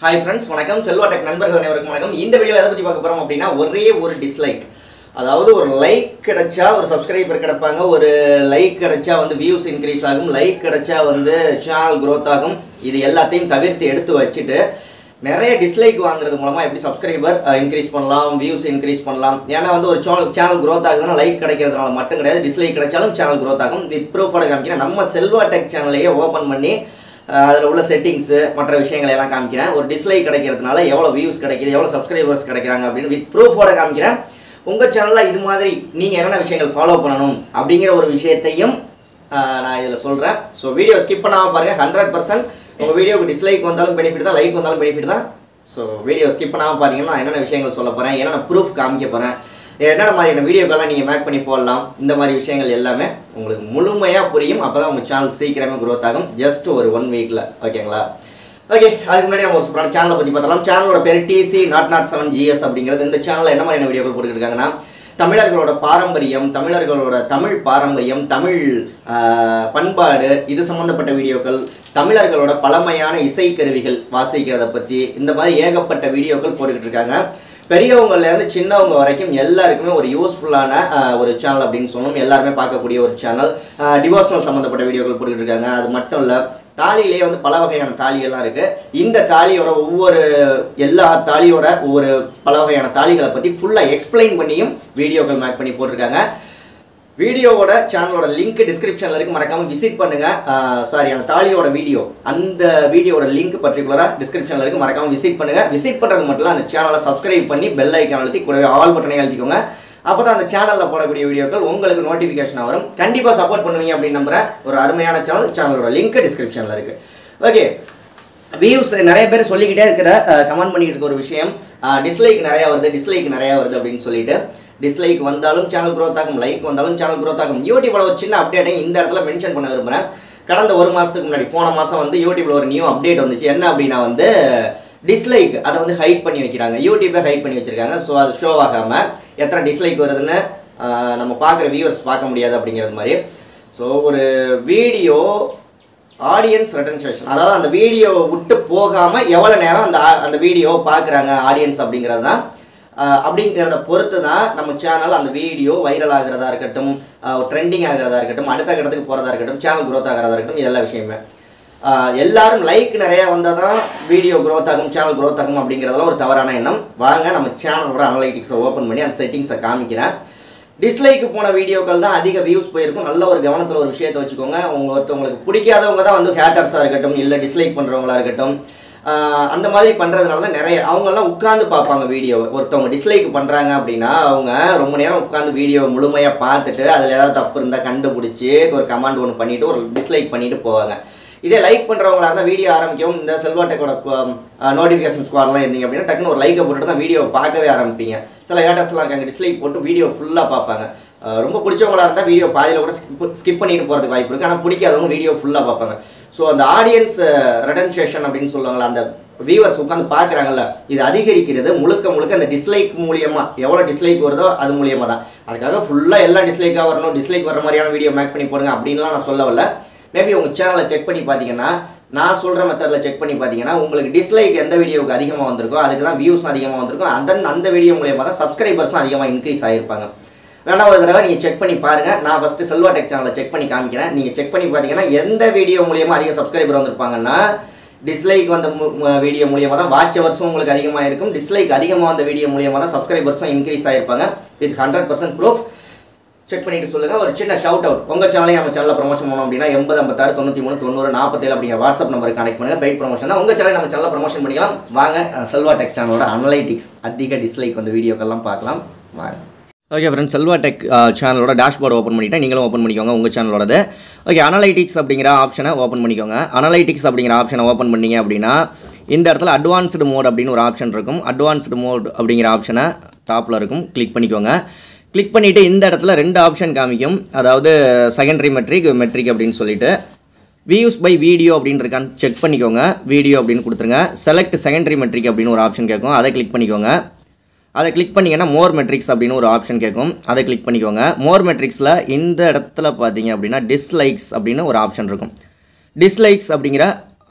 hi friends வணக்கம் Selva tech நண்பர்கள் அனைவருக்கும் வணக்கம் இந்த வீடியோவில் எதை பற்றி பார்க்க போகிறோம் அப்படின்னா ஒரே ஒரு டிஸ்லைக் அதாவது ஒரு லைக் கிடைச்சா ஒரு சப்ஸ்கிரைபர் கிடைப்பாங்க ஒரு லைக் கிடைச்சா வந்து வியூஸ் இன்க்ரீஸ் ஆகும் லைக் கிடைச்சா வந்து சேனல் growth ஆகும் இது எல்லாத்தையும் தவிர்த்து எடுத்து வச்சுட்டு நிறைய டிஸ்லைக் வாங்குறது மூலமாக எப்படி சப்ஸ்கிரைபர் இன்க்ரீஸ் பண்ணலாம் வியூஸ் இன்க்ரீஸ் பண்ணலாம் ஏன்னா வந்து ஒரு சேனல் சேனல் growth ஆகுதுன்னா லைக் கிடைக்கிறதுனால மட்டும் கிடையாது டிஸ்லைக் கிடைச்சாலும் சேனல் growth ஆகும் வித் ப்ரூஃபோட காமிக்கிறேன் நம்ம செல்வா டெக் சேனலையே ஓப்பன் பண்ணி அதில் உள்ள செட்டிங்ஸு மற்ற விஷயங்களை எல்லாம் காமிக்கிறேன் ஒரு டிஸ்லைக் கிடைக்கிறதுனால எவ்வளோ வியூஸ் கிடைக்குது எவ்வளோ சப்ஸ்கிரைபர்ஸ் கிடைக்கிறாங்க அப்படின்னு வித் ப்ரூஃபோட காமிக்கிறேன் உங்கள் சேனலில் இது மாதிரி நீங்கள் என்னென்ன விஷயங்கள் ஃபாலோ பண்ணணும் அப்படிங்கிற ஒரு விஷயத்தையும் ஆஹ், நான் இதில் சொல்கிறேன் ஸோ வீடியோ ஸ்கிப் பண்ணாமல் பாருங்கள் ஹண்ட்ரட் பர்சன்ட் உங்கள் வீடியோக்கு டிஸ்லைக் வந்தாலும் பெனிஃபிட் தான் லைக் வந்தாலும் பெனிஃபிட் தான் ஸோ வீடியோ ஸ்கிப் பண்ணாமல் பார்த்தீங்கன்னா நான் என்னென்ன விஷயங்கள் சொல்ல போகிறேன் என்னென்ன ப்ரூஃப் காமிக்க போகிறேன் என்னென்ன மாதிரியான வீடியோக்கெல்லாம் நீங்கள் மேக் பண்ணி போடலாம் இந்த மாதிரி விஷயங்கள் எல்லாமே உங்களுக்கு முழுமையாக புரியும் அப்போ தான் உங்கள் சேனல் சீக்கிரமே growth ஆகும் ஜஸ்ட் ஒரு ஒன் வீக்கில் ஓகேங்களா ஓகே அதுக்கு முன்னாடி நம்ம ஒரு சூப்பரான சேனலை பற்றி பார்த்தலாம் சேனலோட பேர் DC nought nought seven GS அப்படிங்கிறது இந்த சேனலில் என்ன மாதிரியான வீடியோக்கள் போட்டுருக்காங்கன்னா தமிழர்களோட பாரம்பரியம் தமிழர்களோட தமிழ் பாரம்பரியம் தமிழ் ஆஹ், பண்பாடு இது சம்மந்தப்பட்ட வீடியோக்கள் தமிழர்களோட பழமையான இசைக்கருவிகள் வாசிக்கிறத பற்றி இந்த மாதிரி ஏகப்பட்ட வீடியோக்கள் போட்டுக்கிட்டு இருக்காங்க பெரியவங்கலேருந்து சின்னவங்க வரைக்கும் எல்லாருக்குமே ஒரு யூஸ்ஃபுல்லான ஒரு சேனல் அப்படின்னு சொல்லணும் எல்லாருமே பார்க்கக்கூடிய ஒரு சேனல் டிவோஷனல் சம்மந்தப்பட்ட வீடியோக்கள் போட்டுக்கிட்டு இருக்காங்க அது மட்டும் இல்லை தாலியிலேயே வந்து பல வகையான தாலியெல்லாம் இருக்குது இந்த தாலியோட ஒவ்வொரு எல்லா தாலியோட ஒவ்வொரு பல வகையான தாலிகளை பற்றி ஃபுல்லாக எக்ஸ்பிளைன் பண்ணியும் வீடியோக்கள் மேக் பண்ணி போட்டிருக்காங்க வீடியோவோட சேனலோட லிங்க் டிஸ்கிரிப்ஷனில் இருக்கு மறக்காம விசிட் பண்ணுங்க சாரி அந்த தாலியோட வீடியோ அந்த வீடியோட லிங்க் பர்டிகுலராக டிஸ்கிரிப்ஷனில் இருக்கு மறக்காம விசிட் பண்ணுங்க விசிட் பண்ணுறது மட்டும் இல்லை அந்த சேனலை சப்ஸ்கிரைப் பண்ணி பெல் ஐக்கான் அழுத்தி கூடவே ஆல் பட்டனை அழுத்திக்கோங்க அப்போ தான் அந்த சேனலில் போடக்கூடிய வீடியோக்கள் உங்களுக்கு நோட்டிஃபிகேஷன் வரும் கண்டிப்பாக சப்போர்ட் பண்ணுவீங்க அப்படின்னு நம்புறேன் ஒரு அருமையான சேனல் சேனலோட லிங்க் டிஸ்கிரிப்ஷனில் இருக்கு ஓகே வியூஸ் நிறைய பேர் சொல்லிக்கிட்டே இருக்கிற கமெண்ட் பண்ணிக்கிட்டு இருக்க ஒரு விஷயம் டிஸ்லைக் நிறையா வருது டிஸ்லைக் நிறையா வருது அப்படின்னு சொல்லிட்டு டிஸ்லைக் வந்தாலும் சேனல் growth ஆகும் லைக் வந்தாலும் சேனல் growth ஆகும் யூடியூப்ல ஒரு சின்ன அப்டேட்டை இந்த இடத்துல மென்ஷன் பண்ண விரும்புகிறேன் கடந்த ஒரு மாதத்துக்கு முன்னாடி போன மாதம் வந்து யூடியூப்ல ஒரு நியூ அப்டேட் வந்துச்சு என்ன அப்படின்னா வந்து டிஸ்லைக் அதை வந்து ஹைட் பண்ணி வைக்கிறாங்க யூடியூப்பை ஹைட் பண்ணி வச்சிருக்காங்க ஸோ அது ஷோ ஆகாமல் எத்தனை டிஸ்லைக் வருதுன்னு ஆஹ், நம்ம பார்க்குற வியூவர்ஸ் பார்க்க முடியாது அப்படிங்கிறது மாதிரி ஸோ ஒரு வீடியோ ஆடியன்ஸ் ரெட்டன்சேஷன் அதாவது அந்த வீடியோவை விட்டு போகாமல் எவ்வளோ நேரம் அந்த ஆ- அந்த வீடியோ பார்க்குறாங்க ஆடியன்ஸ் அப்படிங்கிறது தான் ஆஹ் அப்படிங்கிறத பொறுத்து தான் நம்ம சேனல் அந்த வீடியோ வைரல் ஆகிறதா இருக்கட்டும் ட்ரெண்டிங் ஆகிறதா இருக்கட்டும் அடுத்த கட்டத்துக்கு போகிறதா இருக்கட்டும் சேனல் growth ஆகிறதா இருக்கட்டும் இது எல்லா விஷயமே ஆஹ் எல்லாரும் லைக் நிறைய வந்தால் தான் வீடியோ growth ஆகும் சேனல் growth ஆகும் அப்படிங்கிறதெல்லாம் ஒரு தவறான எண்ணம் வாங்க நம்ம சேனலோட அனலைட்டிக்ஸை ஓப்பன் பண்ணி அந்த செட்டிங்ஸை காமிக்கிறேன் டிஸ்லைக்கு போன வீடியோக்கள் தான் அதிக வியூஸ் போயிருக்கும் நல்ல ஒரு கவனத்தில் ஒரு விஷயத்தை வச்சுக்கோங்க உங்க ஒருத்தவங்களுக்கு பிடிக்காதவங்க தான் வந்து ஹேட்டர்ஸாக இருக்கட்டும் இல்லை டிஸ்லைக் பண்ணுறவங்களா இருக்கட்டும் ஆஹ் அந்த மாதிரி பண்ணுறதுனால தான் நிறைய அவங்கெல்லாம் உட்காந்து பார்ப்பாங்க வீடியோவை ஒருத்தவங்க டிஸ்லைக் பண்ணுறாங்க அப்படின்னா அவங்க ரொம்ப நேரம் உட்காந்து வீடியோ முழுமையாக பார்த்துட்டு அதில் ஏதாவது தப்பு இருந்தால் கண்டுபிடிச்சி ஒரு கமாண்ட் ஒன்று பண்ணிவிட்டு ஒரு டிஸ்லைக் பண்ணிட்டு போவாங்க இதே லைக் பண்ணுறவங்களா இருந்தால் வீடியோ ஆரம்பிக்கவும் இந்த செல்வாட்டெக்கோட நோட்டிஃபிகேஷன் ஸ்குவாட்லாம் இருந்தீங்க அப்படின்னா டக்குன்னு ஒரு லைக்கை போட்டுட்டு தான் வீடியோ பார்க்கவே ஆரம்பிப்பீங்க சில ஹேட்டர்ஸ்லாம் இருக்காங்க டிஸ்லைக் போட்டு வீடியோ ஃபுல்லாக பார்ப்பாங்க அஹ் ரொம்ப பிடிச்சவங்களா இருந்தால் வீடியோ பாதியில் கூட ஸ்கிப் ஸ்கிப் பண்ணிட்டு போகிறதுக்கு வாய்ப்பு இருக்குது ஆனால் பிடிக்காதவங்க வீடியோ ஃபுல்லாக பார்ப்பாங்க ஸோ அந்த ஆடியன்ஸ் ரெட்டன்சேஷன் அப்படின்னு சொல்லுவாங்கள்ல அந்த வியூவர்ஸ் உட்காந்து பார்க்குறாங்கல்ல இது அதிகரிக்கிறது முழுக்க முழுக்க அந்த டிஸ்லைக் மூலியமாக எவ்வளோ டிஸ்லைக் வருதோ அது மூலியமாக தான் அதுக்காக ஃபுல்லாக எல்லாம் டிஸ்லைக்காக வரணும் டிஸ்லைக் வர மாதிரியான வீடியோ மேக் பண்ணி போடுங்க அப்படின்லாம் நான் சொல்ல வரல மேபி உங்கள் சேனலை செக் பண்ணி பார்த்தீங்கன்னா நான் சொல்கிற மெத்தடில் செக் பண்ணி பார்த்தீங்கன்னா உங்களுக்கு டிஸ்லைக் எந்த வீடியோவுக்கு அதிகமாக வந்திருக்கோ அதுக்கு தான் வியூஸ் அதிகமாக வந்திருக்கும் அந்த அந்த வீடியோ மூலியமாக தான் சப்ஸ்கிரைபர்ஸும் அதிகமாக இன்க்ரீஸ் ஆகிருப்பாங்க வேணா ஒரு தடவை நீங்கள் செக் பண்ணி பாருங்கள் நான் ஃபஸ்ட்டு செல்வா டெக் சேனலை செக் பண்ணி காமிக்கிறேன் நீங்கள் செக் பண்ணி பார்த்தீங்கன்னா எந்த வீடியோ மூலியமாக அதிக சப்ஸ்கிரைபர் வந்திருப்பாங்கன்னா டிஸ்லைக் வந்த வீடியோ மூலியமாக தான் வாட்ச் ஹவர்ஸும் உங்களுக்கு அதிகமாக இருக்கும் டிஸ்லைக் அதிகமாக வந்த வீடியோ மூலியமாக தான் சப்ஸ்கிரைபர்ஸும் இன்க்ரீஸ் ஆகிருப்பாங்க with hundred percent proof check பண்ணிட்டு சொல்லுங்க ஒரு சின்ன ஷவுட் அவுட் உங்க சேனலையும் நம்ம சேனலில் ப்ரொமோஷன் பண்ணோம் அப்படின்னா எண்பது ஐம்பத்தாறு தொண்ணூற்றி மூணு தொண்ணூறு நாற்பத்தேழு அப்படிங்கிற வாட்ஸ்அப் நம்பருக்கு கனெக்ட் பண்ணுங்க பெய்ட் ப்ரொமோஷன் தான் உங்க சேனல் நம்ம சேனலில் ப்ரொமோஷன் பண்ணிக்கலாம் வாங்க அஹ், செல்வா டெக் சேனலோட அனலைட்டிக்ஸ் அதிக டிஸ்லைக் வந்த வீடியோக்கெல்லாம் பார்க்கலாம் வாங்க ஓகே ஃப்ரெண்ட்ஸ் செல்வா டெக் சேனலோட டேஷ்போர்டு ஓப்பன் பண்ணிட்டேன் நீங்களும் ஓப்பன் பண்ணிக்கோங்க உங்கள் சேனலோடது ஓகே அனலைட்டிக்ஸ் அப்படிங்கிற ஆப்ஷனை ஓப்பன் பண்ணிக்கோங்க அனலைட்டிக்ஸ் அப்படிங்கிற ஆப்ஷனை ஓப்பன் பண்ணீங்க அப்படின்னா இந்த இடத்துல அட்வான்ஸ்டு மோட் அப்படின்னு ஒரு ஆப்ஷன் இருக்கும் அட்வான்ஸ்டு மோட் அப்படிங்கிற ஆப்ஷனை டாப்பில் இருக்கும் கிளிக் பண்ணிக்கோங்க கிளிக் பண்ணிவிட்டு இந்த இடத்துல ரெண்டு ஆப்ஷன் காமிக்கும் அதாவது செகண்டரி மெட்ரிக் மெட்ரிக் அப்படின்னு சொல்லிட்டு வியூஸ் பை வீடியோ அப்படின்னு இருக்கான்னு செக் பண்ணிக்கோங்க வீடியோ அப்படின்னு கொடுத்துருங்க செலக்ட் செகண்டரி மெட்ரிக் அப்படின்னு ஒரு ஆப்ஷன் கேட்கும் அதை கிளிக் பண்ணிக்கோங்க அதை கிளிக் பண்ணிங்கன்னா மோர் மெட்ரிக்ஸ் அப்படின்னு ஒரு ஆப்ஷன் கேட்கும் அதை கிளிக் பண்ணிக்கோங்க மோர் மெட்ரிக்ஸில் இந்த இடத்துல பார்த்தீங்க அப்படின்னா டிஸ்லைக்ஸ் அப்படின்னு ஒரு ஆப்ஷன் இருக்கும் டிஸ்லைக்ஸ் அப்படிங்கிற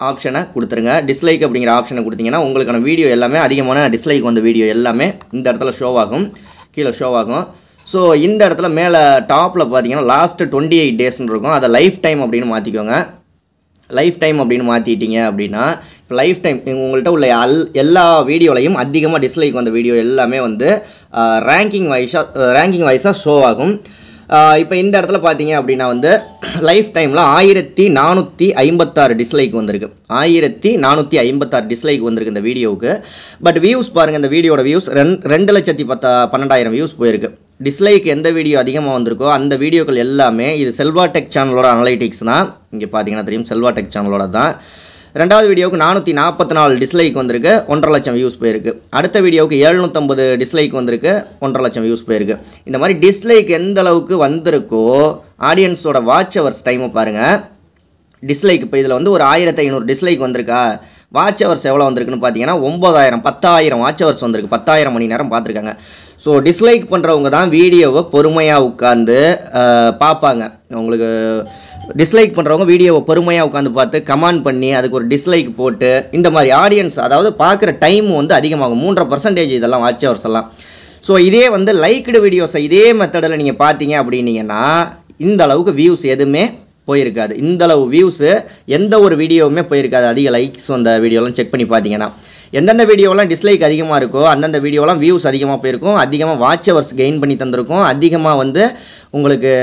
ஆப்ஷனை கொடுத்துருங்க டிஸ்லைக் அப்படிங்கிற ஆப்ஷனை கொடுத்தீங்கன்னா உங்களுக்கான வீடியோ எல்லாமே அதிகமான டிஸ்லைக் வந்த வீடியோ எல்லாமே இந்த இடத்துல ஷோ ஆகும் கீழே ஷோ ஆகும் ஸோ இந்த இடத்துல மேலே டாப்பில் பார்த்தீங்கன்னா லாஸ்ட்டு டுவெண்ட்டி எயிட் டேஸ்னு இருக்கும் அதை லைஃப் டைம் அப்படின்னு மாற்றிக்கோங்க லைஃப் டைம் அப்படின்னு மாற்றிட்டீங்க அப்படின்னா இப்போ லைஃப் டைம் உங்கள்கிட்ட உள்ள அல் எல்லா வீடியோலையும் அதிகமாக டிஸ்லைக் வந்த வீடியோ எல்லாமே வந்து ரேங்கிங் வைஸாக ரேங்கிங் வைஸாக ஷோ ஆகும் இப்போ இந்த இடத்துல பார்த்தீங்க அப்படின்னா வந்து லைஃப் டைமில் ஆயிரத்தி நானூற்றி ஐம்பத்தாறு டிஸ்லைக் வந்திருக்கு ஆயிரத்தி நானூற்றி ஐம்பத்தாறு டிஸ்லைக் வந்திருக்கு இந்த வீடியோவுக்கு பட் வியூஸ் பாருங்கள் இந்த வீடியோட வியூஸ் ரெண் ரெண்டு லட்சத்தி பத்தா பன்னெண்டாயிரம் வியூஸ் போயிருக்கு டிஸ்லைக் எந்த வீடியோ அதிகமாக வந்திருக்கோ அந்த வீடியோக்கள் எல்லாமே இது செல்வா டெக் சேனலோட அனலைட்டிக்ஸ் தான் இங்கே பார்த்தீங்கன்னா தெரியும் செல்வா டெக் சேனலோட தான் ரெண்டாவது வீடியோவுக்கு நானூற்றி நாற்பத்தி நாலு டிஸ்லைக் வந்திருக்கு ஒன்றரை லட்சம் வியூஸ் போயிருக்கு அடுத்த வீடியோவுக்கு எழுநூற்றம்பது டிஸ்லைக் வந்திருக்கு ஒன்றரை லட்சம் வியூஸ் போயிருக்கு இந்த மாதிரி டிஸ்லைக் எந்த அளவுக்கு வந்திருக்கோ ஆடியன்ஸோட வாட்ச் ஹவர்ஸ் டைமை பாருங்கள் டிஸ்லைக் இப்போ இதில் வந்து ஒரு ஆயிரத்தி ஐநூறு டிஸ்லைக் வந்திருக்கா வாட்ச் ஹவர்ஸ் எவ்வளோ வந்திருக்குன்னு பார்த்தீங்கன்னா ஒம்பதாயிரம் பத்தாயிரம் வாட்ச் ஹவர்ஸ் வந்திருக்கு பத்தாயிரம் மணி நேரம் பார்த்துருக்காங்க ஸோ டிஸ்லைக் பண்ணுறவங்க தான் வீடியோவை பொறுமையாக உட்காந்து பார்ப்பாங்க உங்களுக்கு டிஸ்லைக் பண்ணுறவங்க வீடியோவை பொறுமையாக உட்காந்து பார்த்து கமெண்ட் பண்ணி அதுக்கு ஒரு டிஸ்லைக் போட்டு இந்த மாதிரி ஆடியன்ஸ் அதாவது பார்க்குற டைம் வந்து அதிகமாகும் மூன்றரை பர்சன்டேஜ் இதெல்லாம் வாட்ச் ஹவர்ஸ் எல்லாம் ஸோ இதே வந்து லைக்டு வீடியோஸை இதே மெத்தடில் நீங்கள் பார்த்தீங்க அப்படின்னீங்கன்னா இந்த அளவுக்கு வியூஸ் எதுவுமே போயிருக்காது இந்த அளவு வியூஸு எந்த ஒரு வீடியோவுமே போயிருக்காது அதிக லைக்ஸ் வந்த வீடியோலாம் செக் பண்ணி பார்த்தீங்கன்னா எந்தெந்த வீடியோலாம் டிஸ்லைக் அதிகமாக இருக்கோ அந்தந்த வீடியோலாம் வியூஸ் அதிகமாக போயிருக்கும் அதிகமாக வாட்ச் ஹவர்ஸ் கெயின் பண்ணி தந்திருக்கும் அதிகமாக வந்து உங்களுக்கு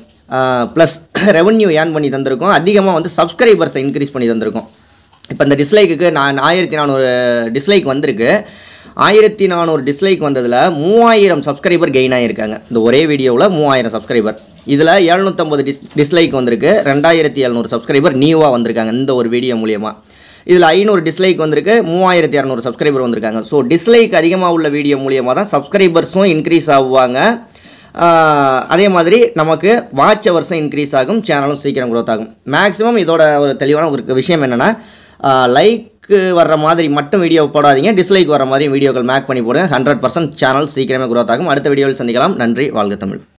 ப்ளஸ் ரெவன்யூ ஏர்ன் பண்ணி தந்திருக்கும் அதிகமாக வந்து சப்ஸ்கிரைபர்ஸை இன்க்ரீஸ் பண்ணி தந்திருக்கும் இப்போ இந்த டிஸ்லைக்குக்கு நான் ஆயிரத்தி நானூறு டிஸ்லைக் வந்திருக்கு ஆயிரத்தி நானூறு டிஸ்லைக் வந்ததில் மூவாயிரம் சப்ஸ்கிரைபர் கெயின் ஆகியிருக்காங்க இந்த ஒரே வீடியோவில் மூவாயிரம் சப்ஸ்கிரைபர் இதில் எழுநூற்றம்பது டிஸ் டிஸ்லைக் வந்திருக்கு ரெண்டாயிரத்தி எழுநூறு சப்ஸ்கிரைபர் நியூவாக வந்திருக்காங்க இந்த ஒரு வீடியோ மூலியமாக இதில் ஐநூறு டிஸ்லைக் வந்திருக்கு மூவாயிரத்தி இரநூறு சப்ஸ்கிரைபர் வந்திருக்காங்க ஸோ டிஸ்லைக் அதிகமாக உள்ள வீடியோ மூலியமாக தான் சப்ஸ்கிரைபர்ஸும் இன்க்ரீஸ் ஆகுவாங்க ஆஹ் அதே மாதிரி நமக்கு வாட்ச் ஹவர்ஸும் இன்க்ரீஸ் ஆகும் சேனலும் சீக்கிரம் growth ஆகும் மேக்ஸிமம் இதோட ஒரு தெளிவான ஒரு விஷயம் என்னென்னா லைக் வர்ற மாதிரி மட்டும் வீடியோ போடாதீங்க டிஸ்லைக் வர மாதிரி வீடியோக்கள் மேக் பண்ணி போடுங்க ஹண்ட்ரட் பர்சன்ட் சேனல் சீக்கிரமே growth ஆகும் அடுத்த வீடியோவில் சந்திக்கலாம் நன்றி வாழ்க தமிழ்